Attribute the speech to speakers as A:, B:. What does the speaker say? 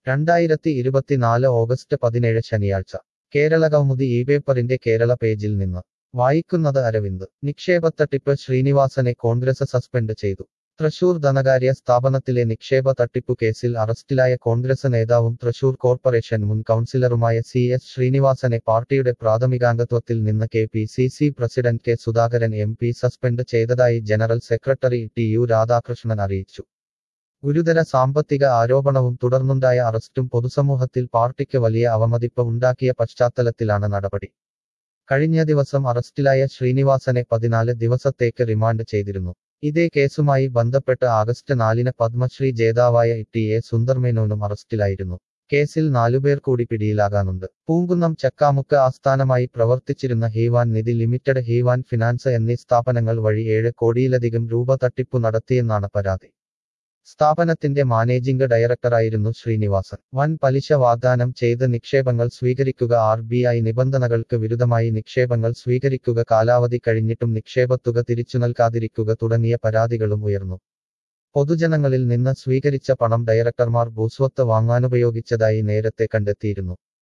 A: രണ്ടായിരത്തി ഇരുപത്തിനാല് ഓഗസ്റ്റ് പതിനേഴ് ശനിയാഴ്ച കേരളകൗമുദി ഈ പേപ്പറിന്റെ കേരള പേജിൽ നിന്ന് വായിക്കുന്നത് അരവിന്ദ് നിക്ഷേപത്തട്ടിപ്പ് ശ്രീനിവാസനെ കോൺഗ്രസ് സസ്പെൻഡ് ചെയ്തു തൃശൂർ ധനകാര്യ സ്ഥാപനത്തിലെ നിക്ഷേപ തട്ടിപ്പു കേസിൽ അറസ്റ്റിലായ കോൺഗ്രസ് നേതാവും തൃശൂർ കോർപ്പറേഷൻ മുൻ കൗൺസിലറുമായ സി എസ് ശ്രീനിവാസനെ പാർട്ടിയുടെ പ്രാഥമികാംഗത്വത്തിൽ നിന്ന് K P C C president K Sudhakaran M P suspend ചെയ്തതായി general secretary T U Radhakrishnan അറിയിച്ചു ഗുരുതര സാമ്പത്തിക ആരോപണവും തുടർന്നുണ്ടായ അറസ്റ്റും പൊതുസമൂഹത്തിൽ പാർട്ടിക്ക് വലിയ അവമതിപ്പ് ഉണ്ടാക്കിയ പശ്ചാത്തലത്തിലാണ് നടപടി കഴിഞ്ഞ ദിവസം അറസ്റ്റിലായ ശ്രീനിവാസനെ പതിനാല് ദിവസത്തേക്ക് റിമാൻഡ് ചെയ്തിരുന്നു ഇതേ കേസുമായി ബന്ധപ്പെട്ട് ആഗസ്റ്റ് നാലിന് പത്മശ്രീ ജേതാവായ ടി എ സുന്ദർമേനോനും അറസ്റ്റിലായിരുന്നു കേസിൽ നാലുപേർ കൂടി പിടിയിലാകാനുണ്ട് പൂങ്കുന്നം ചക്കാമുക്ക് ആസ്ഥാനമായി പ്രവർത്തിച്ചിരുന്ന ഹീവാൻ നിധി ലിമിറ്റഡ് ഹീവാൻ ഫിനാൻസ് എന്നീ സ്ഥാപനങ്ങൾ വഴി ഏഴ് കോടിയിലധികം രൂപ തട്ടിപ്പു നടത്തിയെന്നാണ് പരാതി സ്ഥാപനത്തിന്റെ മാനേജിംഗ് ഡയറക്ടറായിരുന്നു ശ്രീനിവാസൻ വൻ പലിശ വാഗ്ദാനം ചെയ്ത് നിക്ഷേപങ്ങൾ സ്വീകരിക്കുക ആർ ബി ഐ നിബന്ധനകൾക്ക് വിരുദ്ധമായി നിക്ഷേപങ്ങൾ സ്വീകരിക്കുക കാലാവധി കഴിഞ്ഞിട്ടും നിക്ഷേപത്തുക തിരിച്ചു നൽകാതിരിക്കുക തുടങ്ങിയ പരാതികളും ഉയർന്നു പൊതുജനങ്ങളിൽ നിന്ന് സ്വീകരിച്ച പണം ഡയറക്ടർമാർ ഭൂസ്വത്ത് വാങ്ങാനുപയോഗിച്ചതായി നേരത്തെ കണ്ടെത്തിയിരുന്നു